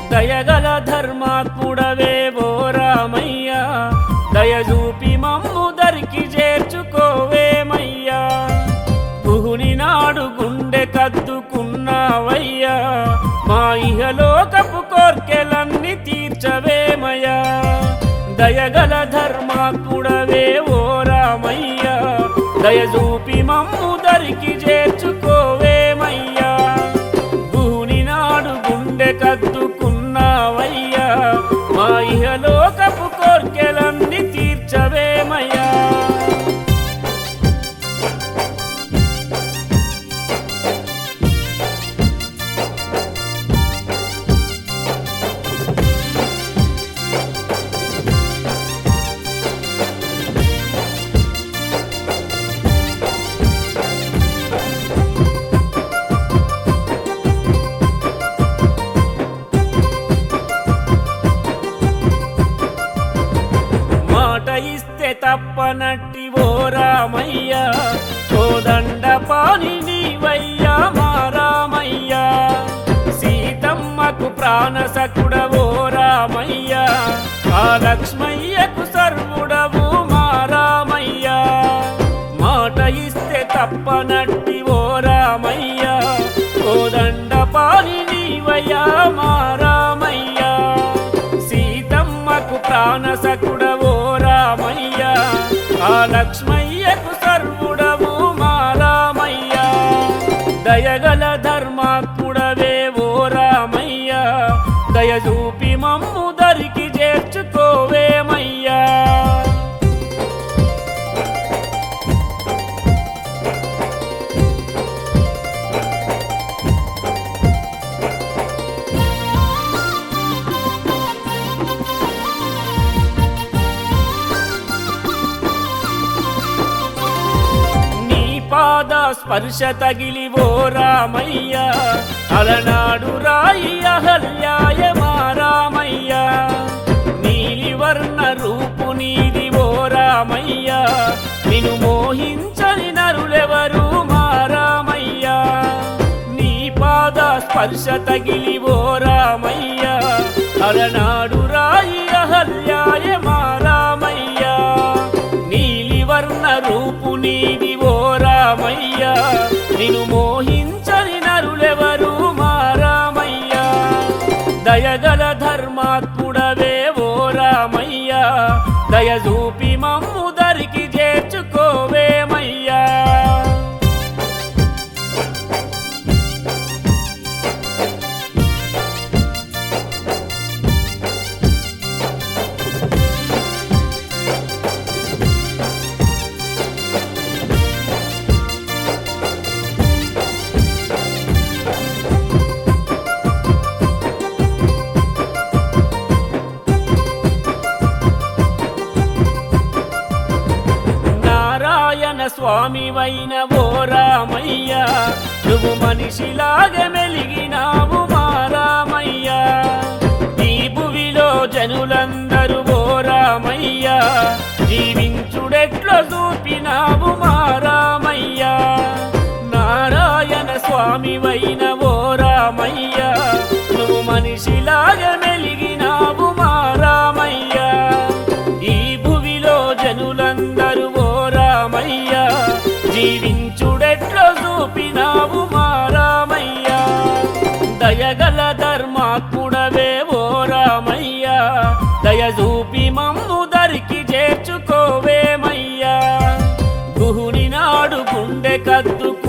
దయగల ధర్మాత్ముడవే ఓ రామయ్య దయచూపి మమ్ము దరికి చేర్చుకోవేమయ్యా పుహుని నాడు గుండె కద్దుకున్నావయ్యా మా ఇహలోకపు కోర్కెలన్నీ తీర్చవేమయ్యా దయగల ధర్మాత్ముడవే ఓ రామయ్య దయచూపి మమ్ము దరికి చేర్చుకోవేమయ్యా భూని నాడు గుండె కద్దుకున్నావయ్యా మా ఇహలోకపు కోర్కెలన్నీ తీర్చవేమయ్యా మాట ఇస్తే తప్పనట్టి ఓ రామయ్య కోదండ పాని నీవయ్యా మా రామయ్య సీతమ్మకు ప్రాణ సకుడవో రామయ్య ఆ లక్ష్మయ్యకు సర్వుడవు మా రామయ్య మాట ఇస్తే తప్పనట్టి ఓ రామయ్య కోదండ పాని నీవయ్యా మా రామయ్య సీతమ్మకు ప్రాణ సకుడవో రామయ్య ఆ లక్ష్మయ్యకు సర్వుడవు మా రామయ్య దయగల ధర్మాత్ముడవే ఓ రామయ్య దయచూపి మమ్ము దరికి చేర్చుకోవేమయ్యా నీ పాద స్పర్శ తగిలి ఓ రామయ్య అలనాడు రాయి అహల్యాయ మా రామయ్య నీలివర్ణ రూపు నీది ఓ రామయ్య నిన్ను మోహించని నరులెవరు మా రామయ్య నీ పాద స్పర్శ తగిలి ఓ రామయ్య అలనాడు రాయి అహల్యాయ మా రామయ్య నీలివర్ణ రూపు నీది ఓ రామయ్య నిన్ను మోహించని నరులెవరు మా రామయ్య దయగల ధర్మాత్ముడవే ఓ రామయ్య దయచూపి మమ్ము దరికి చేర్చుకోవేమయ్యా నారాయణ స్వామివైన ఓ రామయ్య నువ్వు మనిషిలాగా మెలిగినావు మా రామయ్య ఈ భువిలో జనులందరూ ఓ రామయ్య జీవించుడెట్లో చూపినావు మా రామయ్య నారాయణ స్వామివైన ఓ రామయ్య నువ్వు మనిషిలాగా మెలిగినావు మా రామయ్య ఈ భువిలో జనులందరూ ఓ రామయ్య జీవించుడెట్లో చూపినావు మా రామయ్య దయగల ధర్మాత్ముడవే ఓ రామయ్య దయ చూపి మమ్ము దరికి చేర్చుకోవేమయ్యా గుహుని నాడు గుండె కద్దుకు